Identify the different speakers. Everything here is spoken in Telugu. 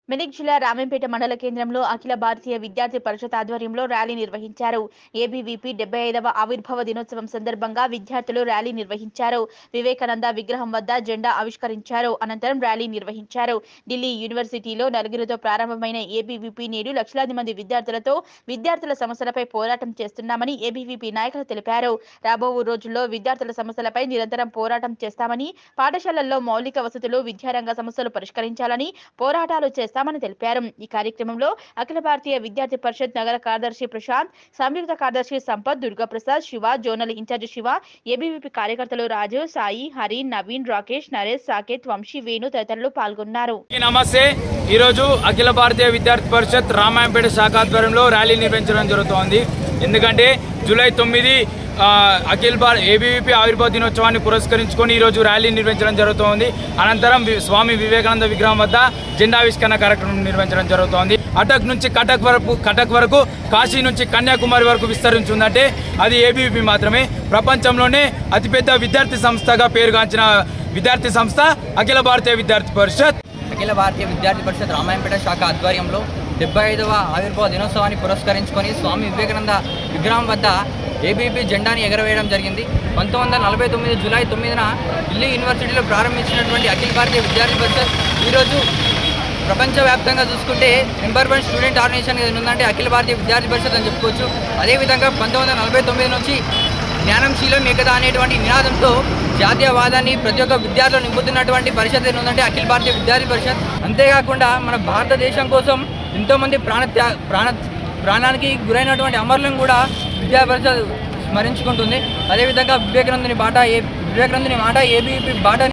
Speaker 1: మెదక్ జిల్లా రామంపేట మండల కేంద్రంలో అఖిల భారతీయ విద్యార్థి పరిషత్ ఆధ్వర్యంలో ర్యాలీ నిర్వహించారు ఏబీవీపీ డెబ్బై ఐదవ ఆవిర్భావ దినోత్సవం సందర్భంగా విద్యార్థులు ర్యాలీ నిర్వహించారు వివేకానంద విగ్రహం వద్ద జెండా ఆవిష్కరించారు అనంతరం ర్యాలీ నిర్వహించారు ఢిల్లీ యూనివర్సిటీలో నలుగురితో ప్రారంభమైన ఏబీవీపీ నేడు లక్షలాది మంది విద్యార్థులతో విద్యార్థుల సమస్యలపై పోరాటం చేస్తున్నామని ఏబీవీపీ నాయకులు తెలిపారు రాబో రోజుల్లో విద్యార్థుల సమస్యలపై నిరంతరం పోరాటం చేస్తామని పాఠశాలల్లో మౌలిక వసతులు విద్యారంగ సమస్యలు పరిష్కరించాలని పోరాటాలు చేస్తామని తెలిపారు ఈ కార్యక్రమంలో అఖిల భారతీయ విద్యార్థి పరిషత్ నగర కార్యదర్శి ప్రశాంత్ సంయుక్త కార్యదర్శి సంపత్ దుర్గాప్రసాద్ శివ జోనల్ ఇన్ఛార్జ్ శివ ఏబీవీపీ కార్యకర్తలు రాజు సాయి హరి నవీన్ రాకేష్ నరేష్ సాకేత్ వంశీ వేణు తదితరులు పాల్గొన్నారు
Speaker 2: అందరికీ నమస్తే ఈరోజు అఖిల భారతీయ విద్యార్థి పరిషత్ రామాయంపేట శాఖ ఆధ్వర్యంలో ర్యాలీ నిర్వహించడం జరుగుతోంది ఎందుకంటే జూలై తొమ్మిది ఆ, అఖిల భారత ఏబీవీపీ ఆవిర్భావ దినోత్సవాన్ని పురస్కరించుకొని ఈరోజు ర్యాలీ నిర్వహించడం జరుగుతోంది అనంతరం వి- స్వామి వివేకానంద విగ్రహం వద్ద జెండావిష్కరణ కార్యక్రమం నిర్వహించడం జరుగుతోంది అటక్ నుంచి కటక్ వరకు కటక్ వరకు కాశీ నుంచి కన్యాకుమారి వరకు విస్తరించి ఉందంటే అది ఏబీవీపీ మాత్రమే ప్రపంచంలోనే అతిపెద్ద విద్యార్థి సంస్థగా పేరుగాంచిన విద్యార్థి సంస్థ అఖిల భారతీయ విద్యార్థి పరిషత్
Speaker 3: అఖిల భారతీయ విద్యార్థి పరిషత్ రామాయంపేట శాఖ ఆధ్వర్యంలో డెబ్బై ఐదవ ఆవిర్భావ దినోత్సవాన్ని పురస్కరించుకొని స్వామి వివేకానంద విగ్రహం వద్ద ఏబీపీ జెండాని ఎగరవేయడం జరిగింది పంతొమ్మిది వందల నలభై తొమ్మిది జూలై తొమ్మిదిన ఢిల్లీ యూనివర్సిటీలో ప్రారంభించినటువంటి అఖిల భారతీయ విద్యార్థి పరిషత్ ఈరోజు ప్రపంచవ్యాప్తంగా చూసుకుంటే నెంబర్ వన్ స్టూడెంట్ ఆర్గనైజేషన్ ఏదైనా ఉందంటే అఖిల భారతీయ విద్యార్థి పరిషత్ అని చెప్పుకోవచ్చు అదేవిధంగా పంతొమ్మిది వందల నలభై తొమ్మిది నుంచి జ్ఞానంశీలం ఏకత అనేటువంటి నినాదంతో జాతీయవాదాన్ని ప్రతి ఒక్క విద్యార్థులు నింపుతున్నటువంటి పరిషత్ ఏది ఉందంటే అఖిల భారతీయ విద్యార్థి పరిషత్ అంతేకాకుండా మన భారతదేశం కోసం ఎంతోమంది ప్రాణ త్యా ప్రాణ ప్రాణానికి గురైనటువంటి అమరులను కూడా విద్యా పరిషత్ స్మరించుకుంటుంది అదేవిధంగా వివేకానందుని బాట ఏ వివేకానందుని మాట ఏబీపీ బాట